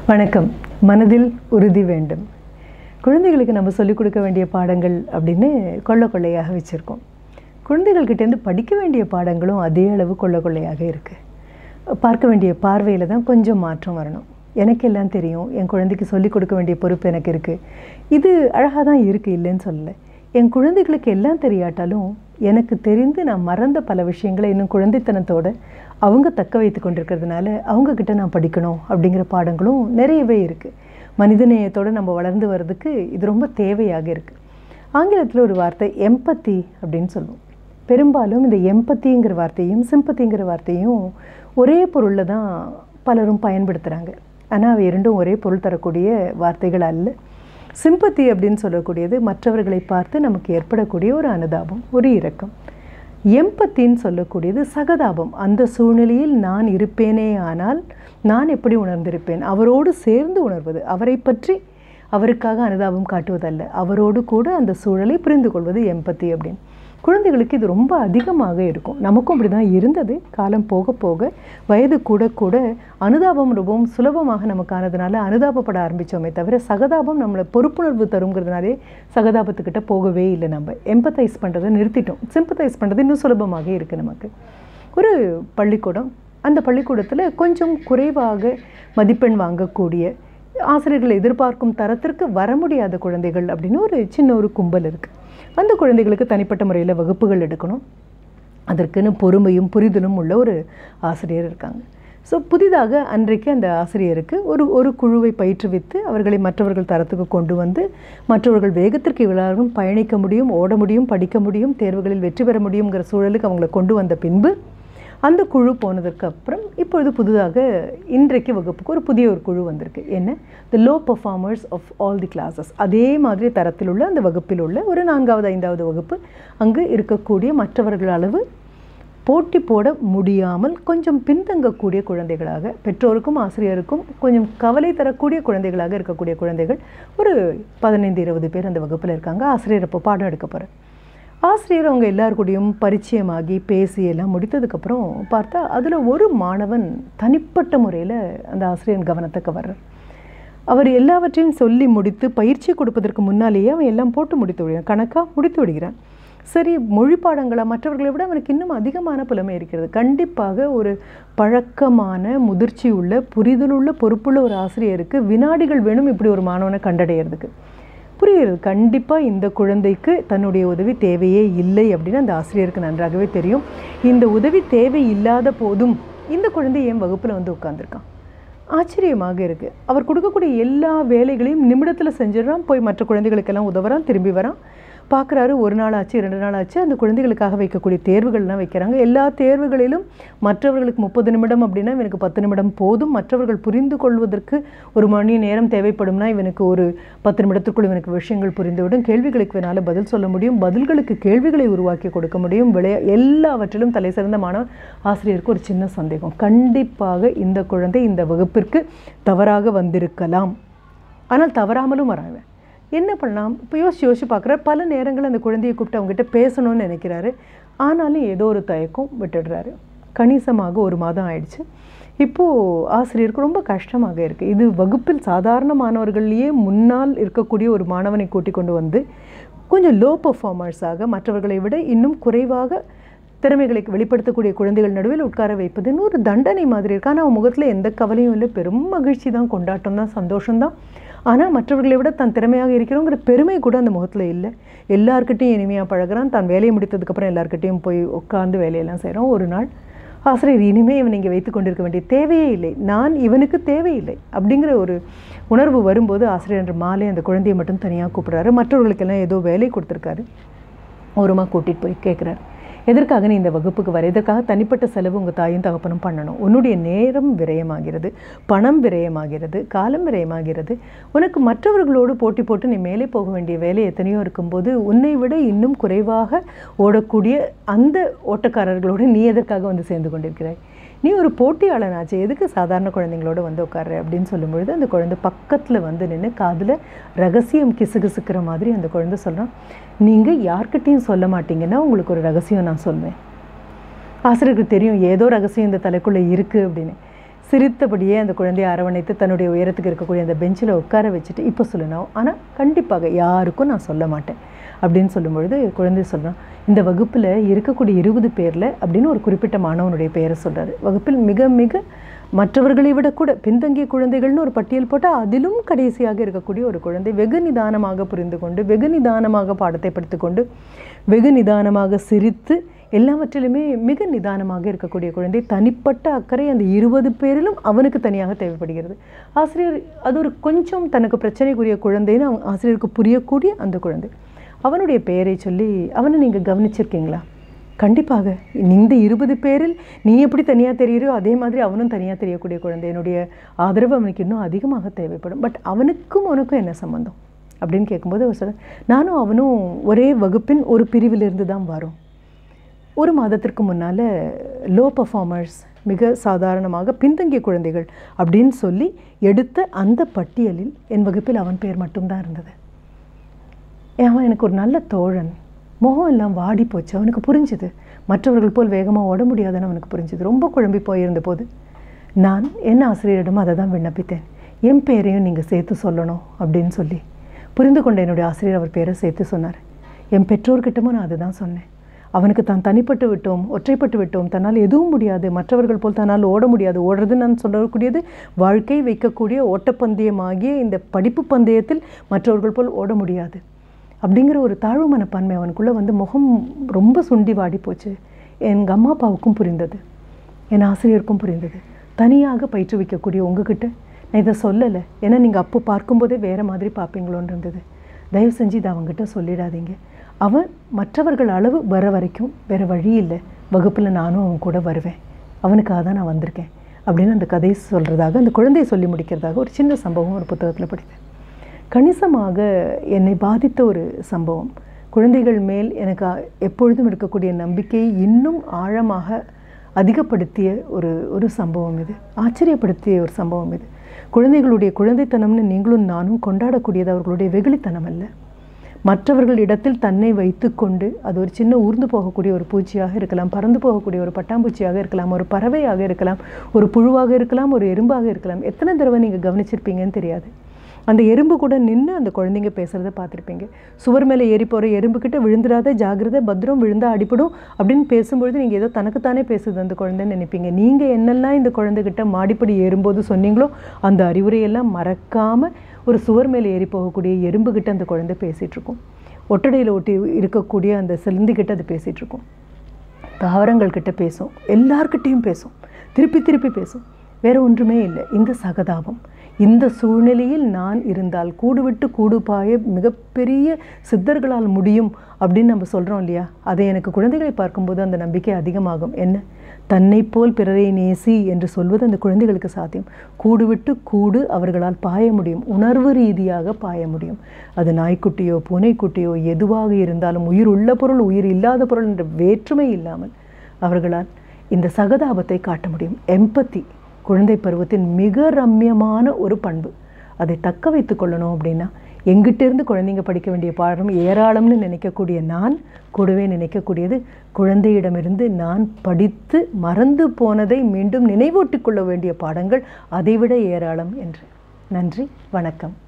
வணக்கம் மனதில் உறுதி வேண்டும் குழந்தைகளுக்கு நம்ம சொல்லிக் கொடுக்க வேண்டிய பாடங்கள் அப்படின்னு கொள்ள கொள்ளையாக வச்சுருக்கோம் குழந்தைகள்கிட்டேருந்து படிக்க வேண்டிய பாடங்களும் அதே அளவு கொள்ள கொள்ளையாக இருக்குது பார்க்க வேண்டிய பார்வையில் தான் கொஞ்சம் மாற்றம் வரணும் எனக்கு எல்லாம் தெரியும் என் குழந்தைக்கு சொல்லிக் கொடுக்க வேண்டிய பொறுப்பு எனக்கு இருக்குது இது அழகாக தான் இருக்குது இல்லைன்னு சொல்லலை என் குழந்தைகளுக்கு எல்லாம் தெரியாட்டாலும் எனக்கு தெரிந்து நான் மறந்த பல விஷயங்களை இன்னும் குழந்தைத்தனத்தோட அவங்க தக்க வைத்து கொண்டிருக்கிறதுனால அவங்கக்கிட்ட நான் படிக்கணும் அப்படிங்கிற பாடங்களும் நிறையவே இருக்குது மனிதநேயத்தோடு நம்ம வளர்ந்து வர்றதுக்கு இது ரொம்ப தேவையாக இருக்குது ஆங்கிலத்தில் ஒரு வார்த்தை எம்பத்தி அப்படின்னு சொல்லுவோம் பெரும்பாலும் இந்த எம்பத்திங்கிற வார்த்தையும் சிம்பத்திங்கிற வார்த்தையும் ஒரே பொருளில் தான் பலரும் பயன்படுத்துகிறாங்க ஆனால் அவை இரண்டும் ஒரே பொருள் தரக்கூடிய வார்த்தைகள் அல்ல சிம்பத்தி அப்படின்னு சொல்லக்கூடியது மற்றவர்களை பார்த்து நமக்கு ஏற்படக்கூடிய ஒரு அனுதாபம் ஒரு இரக்கம் எம்பத்தின்னு சொல்லக்கூடியது சகதாபம் அந்த சூழ்நிலையில் நான் இருப்பேனே ஆனால் நான் எப்படி உணர்ந்திருப்பேன் அவரோடு சேர்ந்து உணர்வது அவரை பற்றி அவருக்காக அனுதாபம் காட்டுவதல்ல அவரோடு கூட அந்த சூழலை புரிந்து கொள்வது எம்பத்தி அப்படின்னு குழந்தைகளுக்கு இது ரொம்ப அதிகமாக இருக்கும் நமக்கும் அப்படி தான் இருந்தது காலம் போக போக வயது கூட கூட அனுதாபம் ரொம்பவும் சுலபமாக நமக்கானதுனால அனுதாபப்பட ஆரம்பித்தோமே தவிர சகதாபம் நம்மளை பொறுப்புணர்வு தருங்கிறதுனாலே சகதாபத்துக்கிட்ட போகவே இல்லை நம்ம எம்பத்தைஸ் பண்ணுறதை நிறுத்திட்டோம் சிம்பத்தைஸ் பண்ணுறது இன்னும் சுலபமாக இருக்குது நமக்கு ஒரு பள்ளிக்கூடம் அந்த பள்ளிக்கூடத்தில் கொஞ்சம் குறைவாக மதிப்பெண் வாங்கக்கூடிய ஆசிரியர்கள் எதிர்பார்க்கும் தரத்திற்கு வர முடியாத குழந்தைகள் அப்படின்னு ஒரு சின்ன ஒரு கும்பல் இருக்குது அந்த குழந்தைகளுக்கு தனிப்பட்ட முறையில் வகுப்புகள் எடுக்கணும் அதற்குன்னு பொறுமையும் புரிதலும் உள்ள ஒரு ஆசிரியர் இருக்காங்க ஸோ புதிதாக அன்றைக்கு அந்த ஆசிரியருக்கு ஒரு ஒரு குழுவை பயிற்றுவித்து அவர்களை மற்றவர்கள் தரத்துக்கு கொண்டு வந்து மற்றவர்கள் வேகத்திற்கு எல்லாரும் பயணிக்க முடியும் ஓட முடியும் படிக்க முடியும் தேர்வுகளில் வெற்றி பெற முடியுங்கிற சூழலுக்கு அவங்கள கொண்டு வந்த பின்பு அந்த குழு போனதற்கு அப்புறம் இப்பொழுது புதிதாக இன்றைக்கு வகுப்புக்கு ஒரு புதிய ஒரு குழு வந்திருக்கு என்ன the low performers of all the classes அதே மாதிரி தரத்தில் உள்ள அந்த வகுப்பில் உள்ள ஒரு நான்காவது ஐந்தாவது வகுப்பு அங்கு இருக்கக்கூடிய மற்றவர்கள் அளவு போட்டி போட முடியாமல் கொஞ்சம் பின்தங்கக்கூடிய குழந்தைகளாக பெற்றோருக்கும் ஆசிரியருக்கும் கொஞ்சம் கவலை தரக்கூடிய குழந்தைகளாக இருக்கக்கூடிய குழந்தைகள் ஒரு பதினைந்து இருபது பேர் அந்த வகுப்பில் இருக்காங்க ஆசிரியர் அப்போ பாடம் எடுக்க போகிறார் ஆசிரியர் அவங்க எல்லாருக்கூடையும் பரிச்சயமாகி பேசி எல்லாம் முடித்ததுக்கப்புறம் பார்த்தா அதில் ஒரு மாணவன் தனிப்பட்ட முறையில் அந்த ஆசிரியர் கவனத்தை கவர்றார் அவர் எல்லாவற்றையும் சொல்லி முடித்து பயிற்சி கொடுப்பதற்கு முன்னாலேயே அவன் எல்லாம் போட்டு முடித்து விடுகிறான் கணக்காக முடித்து விடுகிறான் சரி மொழி பாடங்களாக மற்றவர்களை விட அவனுக்கு இன்னும் அதிகமான புலமை இருக்கிறது கண்டிப்பாக ஒரு பழக்கமான முதிர்ச்சி உள்ள புரிதலுள்ள பொறுப்புள்ள ஒரு ஆசிரியருக்கு வினாடிகள் வேணும் இப்படி ஒரு மாணவனை கண்டடையிறதுக்கு புரியுது கண்டிப்பாக இந்த குழந்தைக்கு தன்னுடைய உதவி தேவையே இல்லை அப்படின்னு அந்த ஆசிரியருக்கு நன்றாகவே தெரியும் இந்த உதவி தேவை இல்லாத போதும் இந்த குழந்தை என் வகுப்பில் வந்து உட்காந்துருக்கான் ஆச்சரியமாக இருக்குது அவர் கொடுக்கக்கூடிய எல்லா வேலைகளையும் நிமிடத்தில் செஞ்சிடறான் போய் மற்ற குழந்தைகளுக்கெல்லாம் உதவுறான் திரும்பி வரான் பார்க்குறாரு ஒரு நாள் ஆச்சு ரெண்டு நாள் ஆச்சு அந்த குழந்தைகளுக்காக வைக்கக்கூடிய தேர்வுகள்லாம் வைக்கிறாங்க எல்லா தேர்வுகளிலும் மற்றவர்களுக்கு முப்பது நிமிடம் அப்படின்னா இவனுக்கு பத்து நிமிடம் போதும் மற்றவர்கள் புரிந்து கொள்வதற்கு ஒரு மணி நேரம் தேவைப்படும்னா இவனுக்கு ஒரு பத்து நிமிடத்துக்குள் இவனுக்கு விஷயங்கள் புரிந்துவிடும் கேள்விகளுக்கு வேணாலும் பதில் சொல்ல முடியும் பதில்களுக்கு கேள்விகளை உருவாக்கி கொடுக்க முடியும் விளையா எல்லாவற்றிலும் தலை சிறந்த மாணவ ஆசிரியருக்கு ஒரு சின்ன சந்தேகம் கண்டிப்பாக இந்த குழந்தை இந்த வகுப்பிற்கு தவறாக வந்திருக்கலாம் ஆனால் தவறாமலும் வராங்க என்ன பண்ணலாம் இப்போ யோசிச்சு யோசிச்சு பார்க்குற பல நேரங்கள் அந்த குழந்தையை கூப்பிட்டு அவங்ககிட்ட பேசணும்னு நினைக்கிறாரு ஆனாலும் ஏதோ ஒரு தயக்கம் விட்டுடுறாரு கணிசமாக ஒரு மாதம் ஆயிடுச்சு இப்போது ஆசிரியருக்கு ரொம்ப கஷ்டமாக இருக்குது இது வகுப்பில் சாதாரண மாணவர்கள்லேயே முன்னால் இருக்கக்கூடிய ஒரு மாணவனை கூட்டிக் கொண்டு வந்து கொஞ்சம் லோ பர்ஃபார்மர்ஸாக மற்றவர்களை விட இன்னும் குறைவாக திறமைகளை வெளிப்படுத்தக்கூடிய குழந்தைகள் நடுவில் உட்கார வைப்பதுன்னு ஒரு தண்டனை மாதிரி இருக்கு ஆனால் அவன் முகத்தில் எந்த கவலையும் இல்லை பெரும் மகிழ்ச்சி தான் கொண்டாட்டம் தான் சந்தோஷம்தான் ஆனால் மற்றவர்களை விட தான் திறமையாக இருக்கிறோங்கிற பெருமை கூட அந்த முகத்தில் இல்லை எல்லாருக்கிட்டையும் இனிமையாக பழகிறான் தான் வேலையை முடித்ததுக்கப்புறம் எல்லாருக்கிட்டையும் போய் உட்காந்து வேலையெல்லாம் செய்கிறோம் ஒரு நாள் ஆசிரியர் இனிமேல் இவன் இங்கே வைத்து கொண்டிருக்க வேண்டிய தேவையே இல்லை நான் இவனுக்கு தேவையில்லை அப்படிங்கிற ஒரு உணர்வு வரும்போது ஆசிரியர் மாலை அந்த குழந்தையை மட்டும் தனியாக கூப்பிட்றாரு மற்றவர்களுக்கெல்லாம் ஏதோ வேலை கொடுத்துருக்காரு ஓரமாக கூட்டிகிட்டு போய் கேட்குறாரு எதற்காக நீ இந்த வகுப்புக்கு வர இதற்காக தனிப்பட்ட செலவு உங்கள் தாயும் தகப்பனும் பண்ணணும் உன்னுடைய நேரம் விரயமாகிறது பணம் விரயமாகிறது காலம் விரயமாகிறது உனக்கு மற்றவர்களோடு போட்டி போட்டு நீ மேலே போக வேண்டிய வேலை எத்தனையோ இருக்கும்போது உன்னை விட இன்னும் குறைவாக ஓடக்கூடிய அந்த ஓட்டக்காரர்களோடு நீ எதற்காக வந்து சேர்ந்து கொண்டிருக்கிறாய் நீ ஒரு போட்டியாளனாச்சு எதுக்கு சாதாரண குழந்தைங்களோட வந்து உட்கார்ற அப்படின்னு சொல்லும்பொழுது அந்த குழந்தை பக்கத்தில் வந்து நின்று காதில் ரகசியம் கிசுகிசுக்கிற மாதிரி அந்த குழந்தை சொல்கிறான் நீங்கள் யார்கிட்டையும் சொல்ல மாட்டீங்கன்னா உங்களுக்கு ஒரு ரகசியம் நான் சொல்வேன் ஆசிரியருக்கு தெரியும் ஏதோ ரகசியம் இந்த தலைக்குள்ளே இருக்குது அப்படின்னு சிரித்தபடியே அந்த குழந்தையை அரவணைத்து தன்னுடைய உயரத்துக்கு இருக்கக்கூடிய அந்த பெஞ்சில் உட்கார வச்சுட்டு இப்போ சொல்லணும் ஆனால் கண்டிப்பாக யாருக்கும் நான் சொல்ல மாட்டேன் அப்படின்னு சொல்லும்பொழுது குழந்தை சொல்கிறான் இந்த வகுப்பில் இருக்கக்கூடிய இருபது பேரில் அப்படின்னு ஒரு குறிப்பிட்ட மாணவனுடைய பெயரை சொல்கிறாரு வகுப்பில் மிக மிக மற்றவர்களை விட கூட பின்தங்கிய குழந்தைகள்னு ஒரு பட்டியல் போட்டால் அதிலும் கடைசியாக இருக்கக்கூடிய ஒரு குழந்தை வெகு நிதானமாக புரிந்து கொண்டு வெகு நிதானமாக பாடத்தை படித்துக்கொண்டு வெகு நிதானமாக சிரித்து எல்லாவற்றிலுமே மிக நிதானமாக இருக்கக்கூடிய குழந்தை தனிப்பட்ட அக்கறை அந்த இருபது பேரிலும் அவனுக்கு தனியாக தேவைப்படுகிறது ஆசிரியர் அது ஒரு கொஞ்சம் தனக்கு பிரச்சனைக்குரிய குழந்தைன்னு அவன் ஆசிரியருக்கு புரியக்கூடிய அந்த குழந்தை அவனுடைய பெயரை சொல்லி அவனை நீங்கள் கவனிச்சிருக்கீங்களா கண்டிப்பாக இந்த இருபது பேரில் நீ எப்படி தனியாக தெரியுறியோ அதே மாதிரி அவனும் தனியாக தெரியக்கூடிய குழந்தை என்னுடைய ஆதரவு அவனுக்கு இன்னும் அதிகமாக தேவைப்படும் பட் அவனுக்கும் அவனுக்கும் என்ன சம்மந்தம் அப்படின்னு கேட்கும்போது அவர் சொல்ல நானும் அவனும் ஒரே வகுப்பின் ஒரு பிரிவிலிருந்து தான் வரோம் ஒரு மாதத்திற்கு முன்னால் லோ பர்ஃபார்மர்ஸ் மிக சாதாரணமாக பின்தங்கிய குழந்தைகள் அப்படின்னு சொல்லி எடுத்த அந்த பட்டியலில் என் வகுப்பில் அவன் பேர் மட்டும்தான் இருந்தது அவன் எனக்கு ஒரு நல்ல தோழன் முகம் எல்லாம் வாடி போச்சு அவனுக்கு புரிஞ்சுது மற்றவர்கள் போல் வேகமாக ஓட முடியாதுன்னு அவனுக்கு புரிஞ்சுது ரொம்ப குழம்பி போயிருந்த போது நான் என் ஆசிரியரிடம் அதை தான் விண்ணப்பித்தேன் என் பேரையும் நீங்கள் சேர்த்து சொல்லணும் அப்படின்னு சொல்லி புரிந்து கொண்ட என்னுடைய ஆசிரியர் அவர் பேரை சேர்த்து சொன்னார் என் பெற்றோர்கிட்டமும் நான் அதை தான் சொன்னேன் அவனுக்கு தான் தனிப்பட்டு விட்டோம் ஒற்றைப்பட்டு விட்டோம் தன்னால் எதுவும் முடியாது மற்றவர்கள் போல் தன்னால் ஓட முடியாது ஓடுறது நான் சொல்லக்கூடியது வாழ்க்கை வைக்கக்கூடிய ஓட்டப்பந்தயமாகிய இந்த படிப்பு பந்தயத்தில் மற்றவர்கள் போல் ஓட முடியாது அப்படிங்கிற ஒரு தாழ்வு மனப்பான்மை அவனுக்குள்ளே வந்து முகம் ரொம்ப சுண்டி வாடி போச்சு எங்கள் அம்மா அப்பாவுக்கும் புரிந்தது என் ஆசிரியருக்கும் புரிந்தது தனியாக பயிற்றுவிக்கக்கூடிய உங்ககிட்ட நான் இதை சொல்லலை ஏன்னா நீங்கள் அப்போ பார்க்கும்போதே வேறு மாதிரி பார்ப்பீங்களோன்னு இருந்தது தயவு செஞ்சு இதை அவங்ககிட்ட சொல்லிடாதீங்க அவன் மற்றவர்கள் அளவு வர வரைக்கும் வேறு வழி இல்லை வகுப்பில் நானும் அவன் கூட வருவேன் அவனுக்காக தான் நான் வந்திருக்கேன் அப்படின்னு அந்த கதையை சொல்கிறதாக அந்த குழந்தையை சொல்லி முடிக்கிறதாக ஒரு சின்ன சம்பவம் ஒரு புத்தகத்தில் படித்தேன் கணிசமாக என்னை பாதித்த ஒரு சம்பவம் குழந்தைகள் மேல் எனக்கு எப்பொழுதும் இருக்கக்கூடிய நம்பிக்கையை இன்னும் ஆழமாக அதிகப்படுத்திய ஒரு ஒரு சம்பவம் இது ஆச்சரியப்படுத்திய ஒரு சம்பவம் இது குழந்தைகளுடைய குழந்தைத்தனம்னு நீங்களும் நானும் கொண்டாடக்கூடியது அவர்களுடைய வெகுளித்தனம் அல்ல மற்றவர்கள் இடத்தில் தன்னை வைத்து கொண்டு அது ஒரு சின்ன ஊர்ந்து போகக்கூடிய ஒரு பூச்சியாக இருக்கலாம் பறந்து போகக்கூடிய ஒரு பட்டாம்பூச்சியாக இருக்கலாம் ஒரு பறவையாக இருக்கலாம் ஒரு புழுவாக இருக்கலாம் ஒரு எறும்பாக இருக்கலாம் எத்தனை தடவை நீங்கள் கவனிச்சிருப்பீங்கன்னு தெரியாது அந்த எறும்பு கூட நின்று அந்த குழந்தைங்க பேசுகிறத பார்த்துருப்பீங்க சுவர் மேலே ஏறி போகிற எறும்புக்கிட்ட விழுந்துடாத ஜாகிரதை பத்திரம் விழுந்தா அடிப்படும் அப்படின்னு பேசும்பொழுது நீங்கள் ஏதோ தனக்குத்தானே பேசுது அந்த குழந்தைன்னு நினைப்பீங்க நீங்கள் என்னெல்லாம் இந்த குழந்தைகிட்ட மாடிப்படி ஏறும்போது சொன்னீங்களோ அந்த அறிவுரையெல்லாம் மறக்காமல் ஒரு சுவர் மேலே ஏறி போகக்கூடிய எறும்புக்கிட்ட அந்த குழந்தை பேசிகிட்டு இருக்கும் ஒட்டடையில் ஒட்டி இருக்கக்கூடிய அந்த சிலந்திக்கிட்ட அது பேசிகிட்டு இருக்கும் தாவரங்கள் கிட்ட பேசும் எல்லார்கிட்டேயும் பேசும் திருப்பி திருப்பி பேசும் வேற ஒன்றுமே இல்லை இந்த சகதாபம் இந்த சூழ்நிலையில் நான் இருந்தால் கூடு விட்டு கூடு பாய மிகப்பெரிய சித்தர்களால் முடியும் அப்படின்னு நம்ம சொல்கிறோம் இல்லையா அதை எனக்கு குழந்தைகளை பார்க்கும்போது அந்த நம்பிக்கை அதிகமாகும் என்ன தன்னை போல் பிறரை நேசி என்று சொல்வது அந்த குழந்தைகளுக்கு சாத்தியம் கூடு விட்டு கூடு அவர்களால் பாய முடியும் உணர்வு ரீதியாக பாய முடியும் அது நாய்க்குட்டியோ பூனைக்குட்டியோ எதுவாக இருந்தாலும் உயிர் உள்ள பொருள் உயிர் இல்லாத பொருள் என்ற வேற்றுமை இல்லாமல் அவர்களால் இந்த சகதாபத்தை காட்ட முடியும் எம்பத்தி குழந்தை பருவத்தின் மிக ரம்யமான ஒரு பண்பு அதை தக்க வைத்து கொள்ளணும் அப்படின்னா எங்கிட்டிருந்து குழந்தைங்க படிக்க வேண்டிய பாடம் ஏராளம்னு நினைக்கக்கூடிய நான் கூடவே நினைக்கக்கூடியது குழந்தையிடமிருந்து நான் படித்து மறந்து போனதை மீண்டும் நினைவூட்டிக் கொள்ள வேண்டிய பாடங்கள் அதைவிட ஏராளம் என்று நன்றி வணக்கம்